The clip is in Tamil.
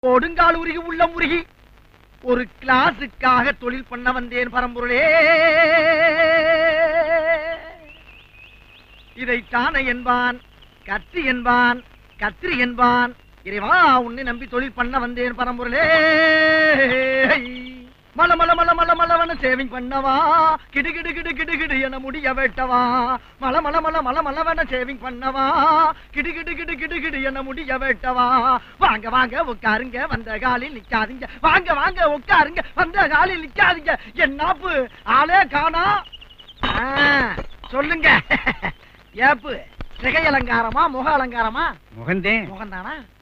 கொடுங்கால் உருகி உள்ள முருகி ஒரு கிளாஸுக்காக தொழில் பண்ண வந்தேன் பரம்பொருளே இதைத்தானே என்பான் கத்தி என்பான் கத்திரி என்பான் இறைவா உன்னை நம்பி தொழில் பண்ண வந்தேன் பரம்பொருளே மல மல மல மல மலவன சேவிங் பண்ணவா கிடு கிடு கிடு கிடு கிடு என முடிய வெட்டவா மல மல மல மல மலவன சேவிங் பண்ணவா கிடு கிடு கிடு கிடு கிடு என முடிய வெட்டவா வாங்க வாங்க உட்காருங்க வந்த காலில் நிக்காதீங்க வாங்க வாங்க உட்காருங்க வந்த காலில் நிக்காதீங்க என் நாப்பு ஆளே காணா ஆ, சொல்லுங்க ஏப்பு சிகை அலங்காரமா முக அலங்காரமா முகந்தே முகம்தானா